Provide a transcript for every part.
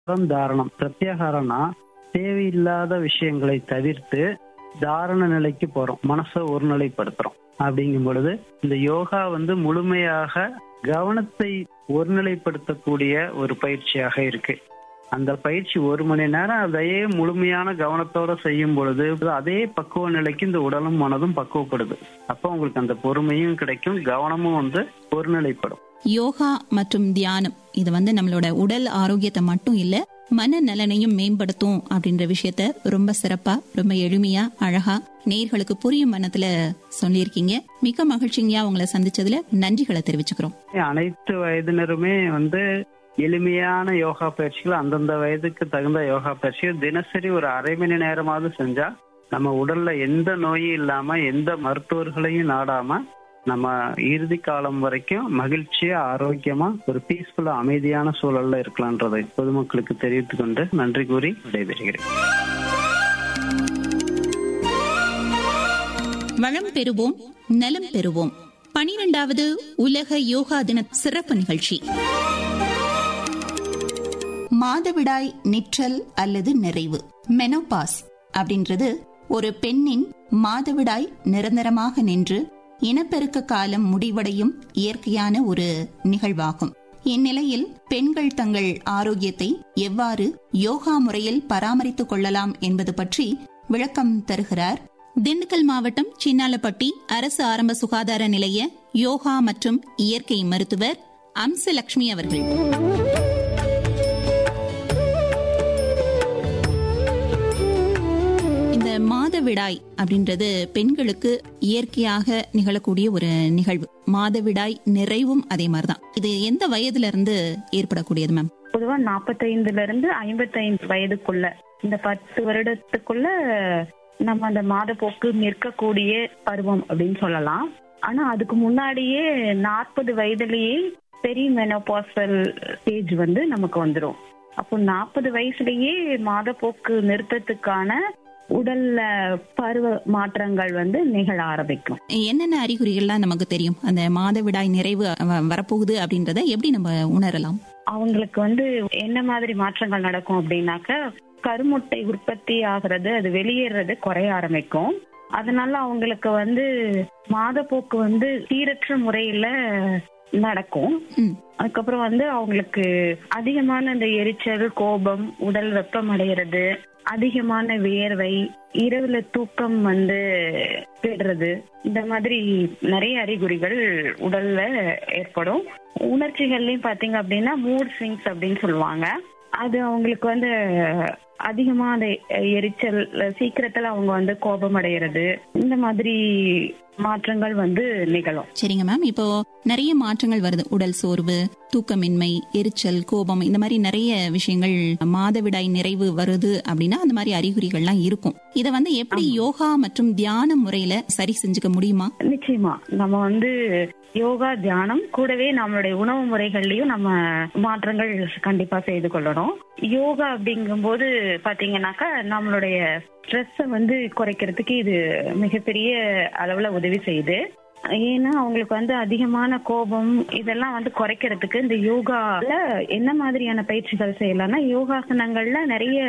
தாரணம் பிரத்யாகாரம்னா தேவையில்லாத விஷயங்களை தவிர்த்து தாரண நிலைக்கு போறோம் மனசை ஒருநிலைப்படுத்துறோம் அப்படிங்கும் பொழுது இந்த யோகா வந்து முழுமையாக கவனத்தை ஒருநிலைப்படுத்தக்கூடிய ஒரு பயிற்சியாக இருக்கு அந்த பயிற்சி ஒரு மணி நேரம் அதையே முழுமையான கவனத்தோட செய்யும் பொழுது அதே பக்குவ நிலைக்கு இந்த உடலும் மனதும் பக்குவப்படுது அப்போ உங்களுக்கு அந்த பொறுமையும் கிடைக்கும் கவனமும் வந்து ஒருநிலைப்படும் யோகா மற்றும் தியானம் இது வந்து நம்மளோட உடல் ஆரோக்கியத்தை மட்டும் இல்ல மன நலனையும் மேம்படுத்தும் அப்படின்ற விஷயத்த ரொம்ப சிறப்பா ரொம்ப எளிமையா அழகா நேர்களுக்கு புரியும் மனத்துல சொல்லியிருக்கீங்க மிக்க மகிழ்ச்சிங்கயா உங்களை சந்திச்சதுல நன்றிகளை தெரிவிச்சுக்கிறோம் அனைத்து வயதினருமே வந்து எளிமையான யோகா பயிற்சிகள் அந்தந்த வயதுக்கு தகுந்த யோகா பயிற்சிகள் தினசரி ஒரு அரை மணி நேரமாவது செஞ்சா நம்ம உடல்ல எந்த நோயும் இல்லாம எந்த மருத்துவர்களையும் நாடாம நம்ம இறுதி காலம் வரைக்கும் மகிழ்ச்சியா ஆரோக்கியமா ஒரு பீஸ்ஃபுல்லா அமைதியான சூழல்ல இருக்கலான்றதை பொதுமக்களுக்கு தெரிவித்துக் கொண்டு நன்றி கூறி விடைபெறுகிறேன் வளம் பெறுவோம் நலம் பெறுவோம் பனிரெண்டாவது உலக யோகா தின சிறப்பு நிகழ்ச்சி மாதவிடாய் நிற்றல் அல்லது நிறைவு மெனோபாஸ் அப்படின்றது ஒரு பெண்ணின் மாதவிடாய் நிரந்தரமாக நின்று இனப்பெருக்க காலம் முடிவடையும் இயற்கையான ஒரு நிகழ்வாகும் இந்நிலையில் பெண்கள் தங்கள் ஆரோக்கியத்தை எவ்வாறு யோகா முறையில் பராமரித்துக் கொள்ளலாம் என்பது பற்றி விளக்கம் தருகிறார் திண்டுக்கல் மாவட்டம் சின்னாலப்பட்டி அரசு ஆரம்ப சுகாதார நிலைய யோகா மற்றும் இயற்கை மருத்துவர் அம்சலட்சுமி அவர்கள் இந்த மாதவிடாய் அப்படின்றது பெண்களுக்கு இயற்கையாக நிகழக்கூடிய ஒரு நிகழ்வு மாதவிடாய் நிறைவும் அதே மாதிரிதான் இது எந்த வயதுல இருந்து ஏற்படக்கூடியது மேம் பொதுவா நாற்பத்தைந்துல இருந்து ஐம்பத்தைந்து வயதுக்குள்ள இந்த பத்து வருடத்துக்குள்ள நம்ம அந்த மாதப்போக்கு நிற்கக்கூடிய பருவம் அப்படின்னு சொல்லலாம் ஆனா அதுக்கு முன்னாடியே நாற்பது வயதுலயே பெரிய மெனோபாசல் ஸ்டேஜ் வந்து நமக்கு வந்துடும் அப்போ நாற்பது வயசுலயே மாதப்போக்கு நிறுத்தத்துக்கான உடல்ல பருவ மாற்றங்கள் வந்து நிகழ ஆரம்பிக்கும் என்னென்ன அறிகுறிகள்லாம் நமக்கு தெரியும் அந்த மாதவிடாய் நிறைவு அஹ், வரப்போகுது அப்படின்றத எப்படி நம்ம உணரலாம் அவங்களுக்கு வந்து என்ன மாதிரி மாற்றங்கள் நடக்கும் அப்படின்னாக்க கருமுட்டை உற்பத்தி ஆகிறது அது வெளியேறது குறைய ஆரம்பிக்கும் அதனால அவங்களுக்கு வந்து மாதப்போக்கு வந்து சீரற்ற முறையில நடக்கும் ம். அதுக்கப்புறம் வந்து அவங்களுக்கு அதிகமான இந்த எரிச்சல் கோபம் உடல் வெப்பம் அடைகிறது அதிகமான வியர்வை இரவுல தூக்கம் வந்து கெடுறது இந்த மாதிரி நிறைய அறிகுறிகள் உடல்ல ஏற்படும் உணர்ச்சிகள்லயும் பாத்தீங்க அப்படின்னா மூட் ஸ்விங்ஸ் அப்படின்னு சொல்லுவாங்க அது அவங்களுக்கு வந்து அதிகமா அந்த எரிச்சல் சீக்கிரத்துல அவங்க வந்து கோபம் அடைகிறது இந்த மாதிரி மாற்றங்கள் வந்து நிகழும் சரிங்க மேம் இப்போ நிறைய மாற்றங்கள் வருது உடல் சோர்வு தூக்கமின்மை எரிச்சல் கோபம் இந்த மாதிரி நிறைய விஷயங்கள் மாதவிடாய் நிறைவு வருது அப்படின்னா அந்த மாதிரி அறிகுறிகள்லாம் இருக்கும் இத வந்து எப்படி யோகா மற்றும் தியான முறையில சரி செஞ்சுக்க முடியுமா நிச்சயமா நம்ம வந்து யோகா தியானம் கூடவே நம்மளுடைய உணவு முறைகள்லயும் நம்ம மாற்றங்கள் கண்டிப்பா செய்து கொள்ளணும் யோகா அப்படிங்கும்போது பாத்தீங்கன்னாக்கா நம்மளுடைய ஸ்ட்ரெஸ்ஸை வந்து குறைக்கிறதுக்கு இது மிகப்பெரிய அளவுல உதவி செய்யுது ஏன்னா அவங்களுக்கு வந்து அதிகமான கோபம் இதெல்லாம் வந்து குறைக்கிறதுக்கு இந்த யோகால என்ன மாதிரியான பயிற்சிகள் செய்யலாம்னா யோகாசனங்கள்ல நிறைய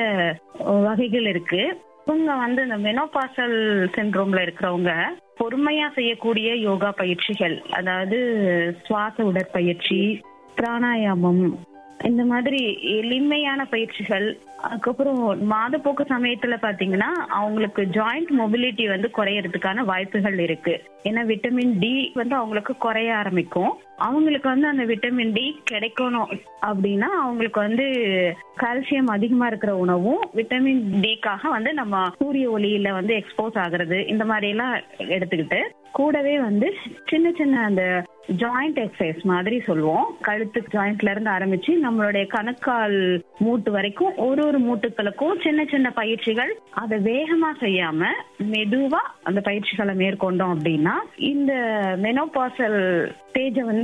வகைகள் இருக்கு இவங்க வந்து இந்த மெனோபாசல் சென்ட்ரோம்ல இருக்கிறவங்க பொறுமையா செய்யக்கூடிய யோகா பயிற்சிகள் அதாவது சுவாச உடற்பயிற்சி பிராணாயாமம் இந்த மாதிரி எளிமையான பயிற்சிகள் அதுக்கப்புறம் மாதப்போக்கு சமயத்துல பாத்தீங்கன்னா அவங்களுக்கு ஜாயிண்ட் மொபிலிட்டி வந்து குறையறதுக்கான வாய்ப்புகள் இருக்கு ஏன்னா விட்டமின் டி வந்து அவங்களுக்கு குறைய ஆரம்பிக்கும் அவங்களுக்கு வந்து அந்த விட்டமின் டி கிடைக்கணும் அப்படின்னா அவங்களுக்கு வந்து கால்சியம் அதிகமா இருக்கிற உணவும் விட்டமின் டிக்காக வந்து நம்ம சூரிய ஒளியில வந்து எக்ஸ்போஸ் ஆகுறது இந்த மாதிரி எல்லாம் எடுத்துக்கிட்டு கூடவே வந்து சின்ன சின்ன அந்த ஜாயிண்ட் எக்ஸசைஸ் மாதிரி சொல்லுவோம் கழுத்து ஜாயிண்ட்ல இருந்து ஆரம்பிச்சு நம்மளுடைய கணக்கால் மூட்டு வரைக்கும் ஒரு ஒரு மூட்டுக்களுக்கும் சின்ன சின்ன பயிற்சிகள் அதை வேகமா செய்யாம மெதுவா அந்த பயிற்சிகளை மேற்கொண்டோம் அப்படின்னா இந்த மெனோபாசல் ஸ்டேஜை வந்து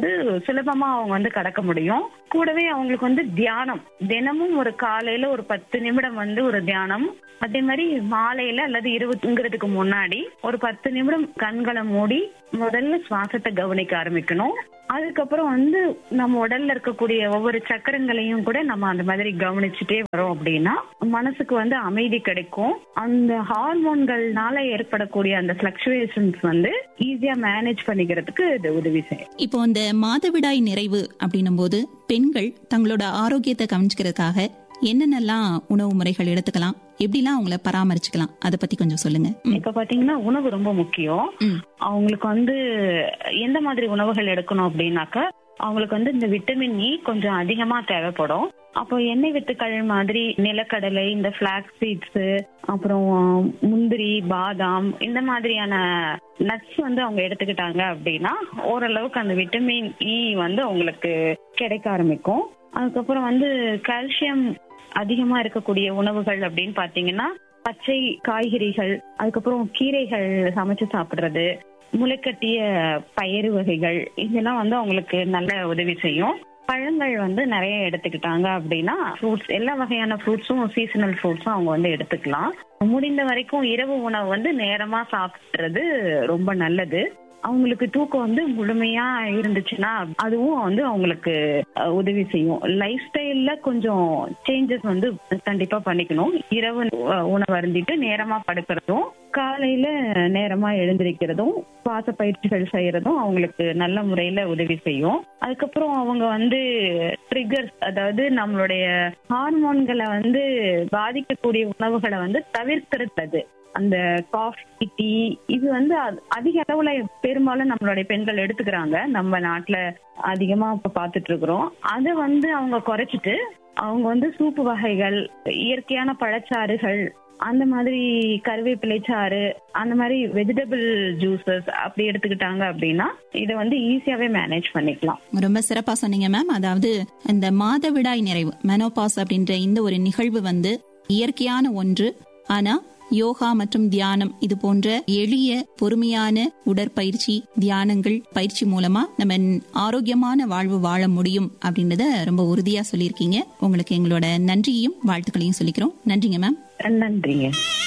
வந்து சுலபமா அவங்க வந்து கடக்க முடியும் கூடவே அவங்களுக்கு வந்து தியானம் தினமும் ஒரு காலையில ஒரு பத்து நிமிடம் வந்து ஒரு தியானம் அதே மாதிரி மாலையில அல்லது இரவு தூங்குறதுக்கு முன்னாடி ஒரு பத்து நிமிடம் கண்களை மூடி முதல்ல சுவாசத்தை கவனிக்க ஆரம்பிக்கணும் அதுக்கப்புறம் வந்து நம்ம உடல்ல இருக்கக்கூடிய ஒவ்வொரு சக்கரங்களையும் கூட நம்ம அந்த மாதிரி கவனிச்சுட்டே வரோம் அப்படின்னா மனசுக்கு வந்து அமைதி கிடைக்கும் அந்த ஹார்மோன்கள்னால ஏற்படக்கூடிய அந்த பிளக்சுவேஷன்ஸ் வந்து ஈஸியா மேனேஜ் பண்ணிக்கிறதுக்கு இது உதவி செய்யும் இப்போ இந்த மாதவிடாய் நிறைவு அப்படின்னும் போது பெண்கள் தங்களோட ஆரோக்கியத்தை கவனிச்சுக்கிறதுக்காக என்னென்னலாம் உணவு முறைகள் எடுத்துக்கலாம் எப்படிலாம் அவங்கள பராமரிச்சுக்கலாம் அதை பத்தி கொஞ்சம் சொல்லுங்க ம். இப்ப பாத்தீங்கன்னா உணவு ரொம்ப முக்கியம் ம். அவங்களுக்கு வந்து எந்த மாதிரி உணவுகள் எடுக்கணும் அப்படின்னாக்கா அவங்களுக்கு வந்து இந்த விட்டமின் இ கொஞ்சம் அதிகமா தேவைப்படும் அப்போ எண்ணெய் வித்துக்கள் மாதிரி நிலக்கடலை இந்த பிளாக் சீட்ஸ் அப்புறம் முந்திரி பாதாம் இந்த மாதிரியான நட்ஸ் வந்து அவங்க எடுத்துக்கிட்டாங்க அப்படின்னா ஓரளவுக்கு அந்த விட்டமின் இ வந்து அவங்களுக்கு கிடைக்க ஆரம்பிக்கும் அதுக்கப்புறம் வந்து கால்சியம் அதிகமா இருக்கக்கூடிய உணவுகள் அப்படின்னு பாத்தீங்கன்னா பச்சை காய்கறிகள் அதுக்கப்புறம் கீரைகள் சமைச்சு சாப்பிடுறது முளைக்கட்டிய பயிறு வகைகள் இதெல்லாம் வந்து அவங்களுக்கு நல்ல உதவி செய்யும் பழங்கள் வந்து நிறைய எடுத்துக்கிட்டாங்க அப்படின்னா ஃப்ரூட்ஸ் எல்லா வகையான ஃப்ரூட்ஸும் சீசனல் ஃப்ரூட்ஸும் அவங்க வந்து எடுத்துக்கலாம் முடிந்த வரைக்கும் இரவு உணவு வந்து நேரமா சாப்பிடுறது ரொம்ப நல்லது அவங்களுக்கு தூக்கம் வந்து முழுமையா இருந்துச்சுன்னா அதுவும் வந்து அவங்களுக்கு அஹ், உதவி செய்யும் லைஃப் ஸ்டைல்ல கொஞ்சம் சேஞ்சஸ் வந்து கண்டிப்பா பண்ணிக்கணும் இரவு அஹ், உணவு அருந்திட்டு நேரமா படுக்கிறதும் காலையில நேரமா எழுந்திருக்கிறதும் சுவாச பயிற்சிகள் செய்யறதும் அவங்களுக்கு நல்ல முறையில உதவி செய்யும் அதுக்கப்புறம் அவங்க வந்து ட்ரிகர்ஸ் அதாவது நம்மளுடைய ஹார்மோன்களை வந்து பாதிக்கக்கூடிய உணவுகளை வந்து தவிர்க்கிறது அந்த காஃபி டீ இது வந்து அ- அதிக அளவுல பெரும்பாலும் நம்மளுடைய பெண்கள் எடுத்துக்கிறாங்க நம்ம நாட்டுல அதிகமா இப்ப பாத்துட்டு இருக்கிறோம் அதை வந்து அவங்க குறைச்சிட்டு அவங்க வந்து சூப்பு வகைகள் இயற்கையான பழச்சாறுகள் அந்த மாதிரி கருவேப்பிலை சாறு அந்த மாதிரி வெஜிடபிள் ஜூசஸ் அப்படி எடுத்துக்கிட்டாங்க அப்படின்னா இதை வந்து ஈஸியாவே மேனேஜ் பண்ணிக்கலாம் ரொம்ப சிறப்பா சொன்னீங்க மேம் அதாவது இந்த மாதவிடாய் நிறைவு மெனோபாஸ் அப்படின்ற இந்த ஒரு நிகழ்வு வந்து இயற்கையான ஒன்று ஆனா யோகா மற்றும் தியானம் இது போன்ற எளிய பொறுமையான உடற்பயிற்சி தியானங்கள் பயிற்சி மூலமா நம்ம ஆரோக்கியமான வாழ்வு வாழ முடியும் அப்படின்றத ரொம்ப உறுதியா சொல்லியிருக்கீங்க உங்களுக்கு எங்களோட நன்றியையும் வாழ்த்துக்களையும் சொல்லிக்கிறோம் நன்றிங்க மேம் நன்றிங்க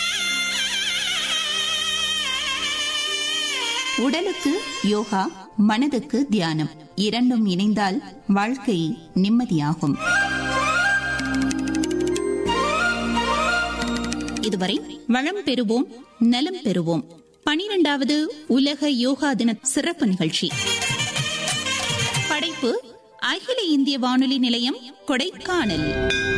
உடலுக்கு யோகா மனதுக்கு தியானம் இரண்டும் இணைந்தால் வாழ்க்கை நிம்மதியாகும் இதுவரை வளம் பெறுவோம் நலம் பெறுவோம் பனிரெண்டாவது உலக யோகா தின சிறப்பு நிகழ்ச்சி படைப்பு அகில இந்திய வானொலி நிலையம் கொடைக்கானல்